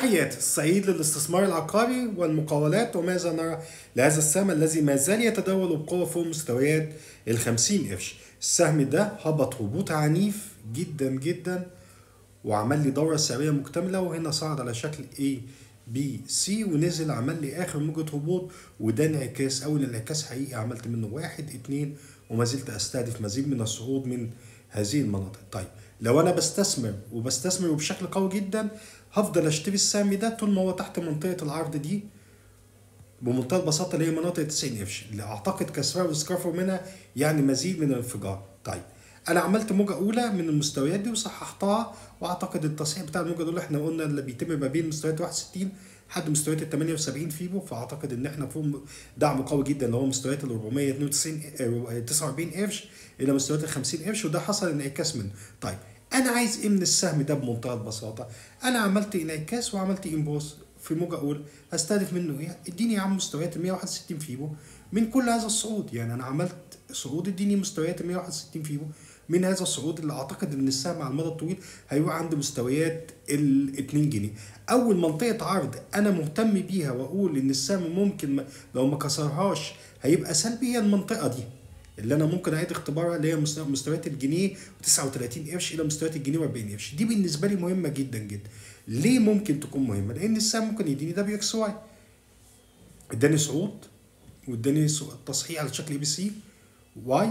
تحياتي السعيد للاستثمار العقاري والمقاولات وماذا نرى لهذا السهم الذي ما زال يتداول بقوة فوق مستويات ال 50 قرش السهم ده هبط هبوط عنيف جدا جدا وعمل لي دورة سعرية مكتملة وهنا صعد على شكل A B C ونزل عمل لي آخر موجة هبوط وده انعكاس أول انعكاس حقيقي عملت منه واحد اتنين وما زلت أستهدف مزيد من الصعود من هذه المناطق طيب لو أنا بستثمر وبستثمر بشكل قوي جدا هفضل اشتري السهم ده طول ما هو تحت منطقة العرض دي بمنتهى البساطة اللي هي مناطق 90 قرش اللي أعتقد كسرها وسكافر منها يعني مزيد من الانفجار طيب أنا عملت موجة أولى من المستويات دي وصححتها وأعتقد التصحيح بتاع الموجة دول إحنا قلنا اللي بيتم ما بين مستويات 61 لحد مستويات ال 78 فيبو فأعتقد إن إحنا فوق دعم قوي جدا اللي هو مستويات ال 492 49 قرش إلى مستويات ال 50 قرش وده حصل انعكاس منه طيب انا عايز ايه من السهم ده بمنتهى البساطه انا عملت انعكاس وعملت انبوس في موجه اولى هستهدف منه ايه اديني يا عم مستويات 161 فيبو من كل هذا الصعود يعني انا عملت صعود اديني مستويات 161 فيبو من هذا الصعود اللي اعتقد ان السهم على المدى الطويل هيروح عند مستويات ال 2 جنيه اول منطقه عرض انا مهتم بيها واقول ان السهم ممكن لو ما كسرهاش هيبقى سلبي هي المنطقه دي اللي انا ممكن اعيد اختبارها اللي هي مستويات الجنيه و39 قرش الى مستويات الجنيه و40 قرش دي بالنسبه لي مهمه جدا جدا ليه ممكن تكون مهمه لان السهم ممكن يديني دبليو اكس واي اداني صعود واداني تصحيح على شكل اي بي سي واي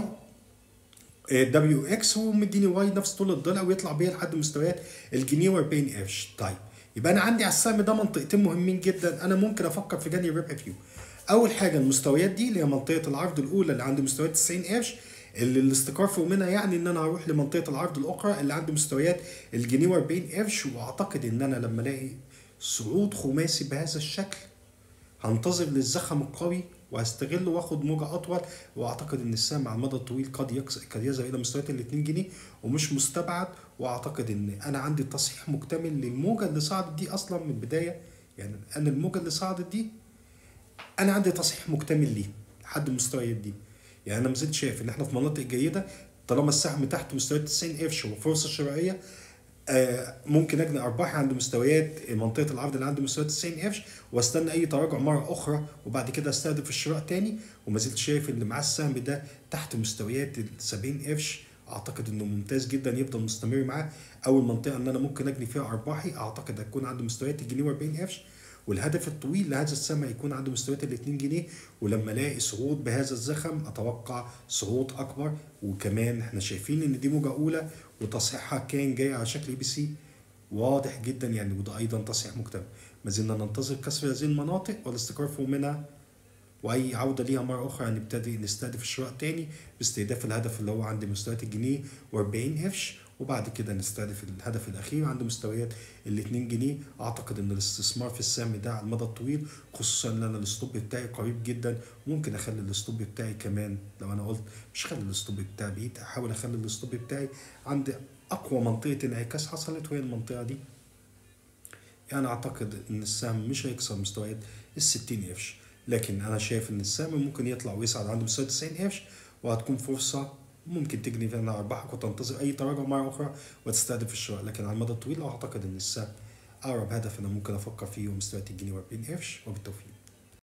دبليو اكس ومديني واي نفس طول الضلع ويطلع بيها لحد مستويات الجنيه و40 قرش طيب يبقى انا عندي على السهم ده منطقتين مهمين جدا انا ممكن افكر في جني الربح فيهم اول حاجه المستويات دي اللي هي منطقه العرض الاولى اللي عند مستويات 90 قرش اللي الاستقرار فوق منها يعني ان انا هروح لمنطقه العرض الاخرى اللي عند مستويات الجنيه و40 قرش واعتقد ان انا لما الاقي صعود خماسي بهذا الشكل هنتظر للزخم القوي وهستغله واخد موجة اطول واعتقد ان السهم على المدى الطويل قد يكس... قد يذهب الى مستويات ال 2 جنيه ومش مستبعد واعتقد ان انا عندي تصحيح مكتمل للموجة اللي صعدت دي اصلا من البداية يعني انا الموجة اللي صعدت دي انا عندي تصحيح مكتمل ليه لحد المستويات دي يعني انا ما زلت شايف ان احنا في مناطق جيده طالما السهم تحت مستويات 90 قرش وفرصه شرائيه آه ممكن اجني ارباحي عند مستويات منطقه العرض اللي عند مستويات 90 قرش واستنى اي تراجع مره اخرى وبعد كده استهدف الشراء تاني وما زلت شايف ان معاه السهم ده تحت مستويات ال 70 قرش اعتقد انه ممتاز جدا يفضل مستمر معاه اول منطقه ان انا ممكن اجني فيها ارباحي اعتقد هتكون عند مستويات الجنيه و40 قرش والهدف الطويل لهذا السهم هيكون عنده مستويات ال 2 جنيه ولما الاقي صعود بهذا الزخم اتوقع صعود اكبر وكمان احنا شايفين ان دي موجه اولى وتصحيحها كان جاي على شكل اي بي سي واضح جدا يعني وده ايضا تصحيح مكتمل ما زلنا ننتظر كسر هذه المناطق والاستقرار فوق منها واي عوده ليها مره اخرى نبتدي نستهدف الشراء تاني باستهداف الهدف اللي هو عند مستويات الجنيه و40 قرش وبعد كده نستهدف الهدف الاخير عند مستويات ال 2 جنيه اعتقد ان الاستثمار في السهم ده على المدى الطويل خصوصا ان انا الستوب بتاعي قريب جدا ممكن اخلي الستوب بتاعي كمان لو انا قلت مش خلي الستوب بتاعي بعيد احاول اخلي الستوب بتاعي عند اقوى منطقه انعكاس حصلت وهي المنطقه دي يعني اعتقد ان السهم مش هيكسر مستويات ال 60 قرش لكن انا شايف ان السهم ممكن يطلع ويصعد عند مستوى 90 قرش وهتكون فرصه ممكن تجني فيها ارباحك وتنتظر اي تراجع مره اخرى وتستهدف الشراء لكن على المدى الطويل اعتقد ان السهم اقرب هدف انا ممكن افكر فيه هو مستويات الجنيه و40 قرش وبالتوفيق